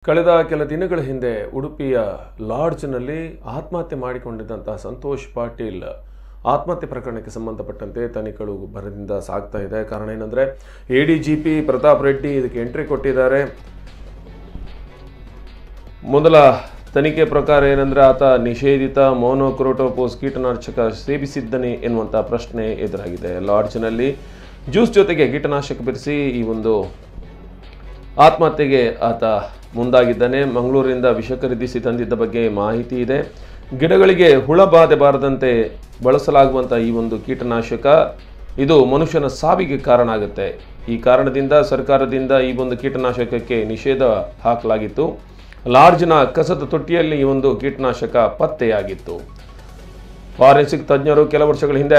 ಕಳೆದ ಕೆಲ ದಿನಗಳ ಹಿಂದೆ ಉಡುಪಿಯ ಲಾಡ್ಜ್ನಲ್ಲಿ ಆತ್ಮಹತ್ಯೆ ಮಾಡಿಕೊಂಡಿದ್ದಂತಹ ಸಂತೋಷ್ ಪಾಟೀಲ್ ಆತ್ಮಹತ್ಯೆ ಪ್ರಕರಣಕ್ಕೆ ಸಂಬಂಧಪಟ್ಟಂತೆ ತನಿಖೆಗಳು ಭರದಿಂದ ಸಾಗ್ತಾ ಇದೆ ಕಾರಣ ಏನಂದ್ರೆ A D G P Pratap Reddy ಇದಕ್ಕೆ ಎಂಟ್ರಿ ಕೊಟ್ಟಿದ್ದಾರೆ ಮೊದಲ ತನಿಖೆ ಪ್ರಕಾರ ಏನಂದ್ರೆ ಆತ ನಿಷೇಧಿತ ಮೋನೋಕ್ರೋಟೋಪೋಸ್ ಕೀಟನಾಶಕ ಸೇವಿಸಿದ್ದನೆ ಎನ್ನುವಂಥ ಪ್ರಶ್ನೆ ಎದುರಾಗಿದೆ ಲಾಡ್ಜ್ನಲ್ಲಿ ಜ್ಯೂಸ್ ಜೊತೆಗೆ ಕೀಟನಾಶಕ ಬೆರೆಸಿ ಈ ಒಂದು ಆತ್ಮಹತ್ಯೆಗೆ ಆತ ಮುಂದಾಗಿದ್ದಾನೆ ಮಂಗಳೂರಿನಿಂದ ವಿಷ ಖರೀದಿಸಿ ತಂದಿದ್ದ ಬಗ್ಗೆ ಮಾಹಿತಿ ಇದೆ ಗಿಡಗಳಿಗೆ ಹುಳ ಬಾಧೆ ಬಾರದಂತೆ ಬಳಸಲಾಗುವಂಥ ಈ ಒಂದು ಕೀಟನಾಶಕ ಇದು ಮನುಷ್ಯನ ಸಾವಿಗೆ ಕಾರಣ ಆಗುತ್ತೆ ಈ ಕಾರಣದಿಂದ ಸರ್ಕಾರದಿಂದ ಈ ಒಂದು ಕೀಟನಾಶಕಕ್ಕೆ ನಿಷೇಧ ಹಾಕಲಾಗಿತ್ತು ಲಾರ್ಜ್ನ ಕಸದ ತೊಟ್ಟಿಯಲ್ಲಿ ಈ ಒಂದು ಕೀಟನಾಶಕ ಪತ್ತೆಯಾಗಿತ್ತು ಫಾರೆನ್ಸಿಕ್ ತಜ್ಞರು ಕೆಲ ವರ್ಷಗಳ ಹಿಂದೆ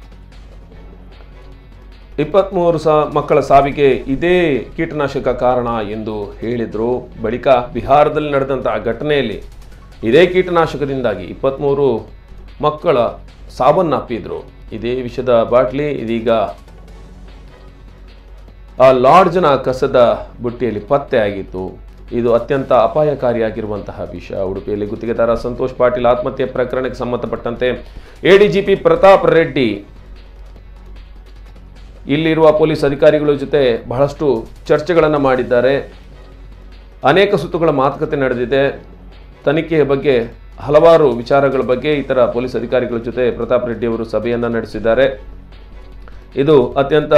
ಇಪ್ಪತ್ತ್ಮೂರು ಸಾ ಮಕ್ಕಳ ಸಾವಿಗೆ ಇದೇ ಕೀಟನಾಶಕ ಕಾರಣ ಎಂದು ಹೇಳಿದರು ಬಳಿಕ ಬಿಹಾರದಲ್ಲಿ ನಡೆದಂತಹ ಘಟನೆಯಲ್ಲಿ ಇದೇ ಕೀಟನಾಶಕದಿಂದಾಗಿ ಇಪ್ಪತ್ತ್ಮೂರು ಮಕ್ಕಳ ಸಾವನ್ನಪ್ಪಿದ್ರು ಇದೇ ವಿಷದ ಬಾಟ್ಲಿ ಇದೀಗ ಆ ಲಾಡ್ಜ್ನ ಕಸದ ಬುಟ್ಟಿಯಲ್ಲಿ ಪತ್ತೆಯಾಗಿತ್ತು ಇದು ಅತ್ಯಂತ ಅಪಾಯಕಾರಿಯಾಗಿರುವಂತಹ ವಿಷ ಉಡುಪಿಯಲ್ಲಿ ಗುತ್ತಿಗೆದಾರ ಸಂತೋಷ್ ಪಾಟೀಲ್ ಆತ್ಮಹತ್ಯೆ ಪ್ರಕರಣಕ್ಕೆ ಸಂಬಂಧಪಟ್ಟಂತೆ ಎಡಿಜಿಪಿ ಪ್ರತಾಪ್ ರೆಡ್ಡಿ ಇಲ್ಲಿರುವ ಪೊಲೀಸ್ ಅಧಿಕಾರಿಗಳ ಜೊತೆ ಬಹಳಷ್ಟು ಚರ್ಚೆಗಳನ್ನು ಮಾಡಿದ್ದಾರೆ ಅನೇಕ ಸುತ್ತುಗಳ ಮಾತುಕತೆ ನಡೆದಿದೆ ತನಿಖೆಯ ಬಗ್ಗೆ ಹಲವಾರು ವಿಚಾರಗಳ ಬಗ್ಗೆ ಇತರ ಪೊಲೀಸ್ ಅಧಿಕಾರಿಗಳ ಜೊತೆ ಪ್ರತಾಪ್ ರೆಡ್ಡಿ ಅವರು ಸಭೆಯನ್ನು ನಡೆಸಿದ್ದಾರೆ ಇದು ಅತ್ಯಂತ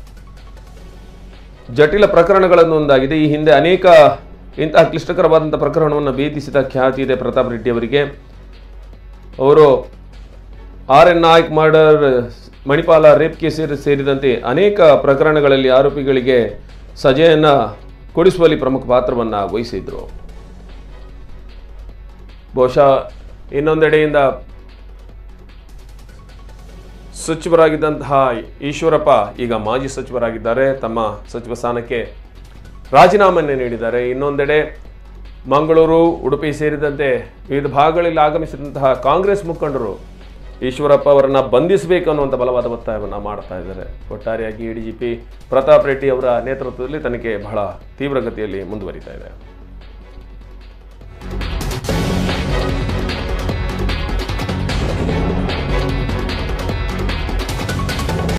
ಜಟಿಲ ಪ್ರಕರಣಗಳನ್ನು ಒಂದಾಗಿದೆ ಈ ಹಿಂದೆ ಅನೇಕ ಇಂತಹ ಕ್ಲಿಷ್ಟಕರವಾದಂಥ ಪ್ರಕರಣವನ್ನು ಭೇದಿಸಿದ ಖ್ಯಾತಿ ಇದೆ ಪ್ರತಾಪ್ ರೆಡ್ಡಿ ಅವರಿಗೆ ಅವರು R N Naik murder Manipal rape case ಸೇರಿದಂತೆ ಅನೇಕ ಪ್ರಕರಣಗಳಲ್ಲಿ ಆರೋಪಿಗಳಿಗೆ ಸಜೆಯನ್ನು ಕೊಡಿಸುವಲ್ಲಿ ಪ್ರಮುಖ ಪಾತ್ರವನ್ನು ವಹಿಸಿದ್ರು ಬಹುಶಃ ಇನ್ನೊಂದೆಡೆಯಿಂದ ಸಚಿವರಾಗಿದ್ದಂತಹ ಈಶ್ವರಪ್ಪ ಈಗ ಮಾಜಿ ಸಚಿವರಾಗಿದ್ದಾರೆ ತಮ್ಮ ಸಚಿವ ಸ್ಥಾನಕ್ಕೆ ರಾಜೀನಾಮೆಯನ್ನು ನೀಡಿದ್ದಾರೆ ಇನ್ನೊಂದೆಡೆ ಮಂಗಳೂರು ಉಡುಪಿ ಸೇರಿದಂತೆ ವಿವಿಧ ಭಾಗಗಳಲ್ಲಿ ಆಗಮಿಸಿದಂತಹ ಕಾಂಗ್ರೆಸ್ ಮುಖಂಡರು ಈಶ್ವರಪ್ಪ ಅವರನ್ನ ಬಂಧಿಸಬೇಕು ಅನ್ನುವಂಥ ಬಲವಾದ ಒತ್ತಾಯವನ್ನು ಮಾಡ್ತಾ ಇದ್ದಾರೆ ಒಟ್ಟಾರೆಯಾಗಿ D G P Pratap Reddy ಅವರ ನೇತೃತ್ವದಲ್ಲಿ ತನಿಖೆ ಬಹಳ ತೀವ್ರಗತಿಯಲ್ಲಿ ಮುಂದುವರಿತಾ ಇದೆ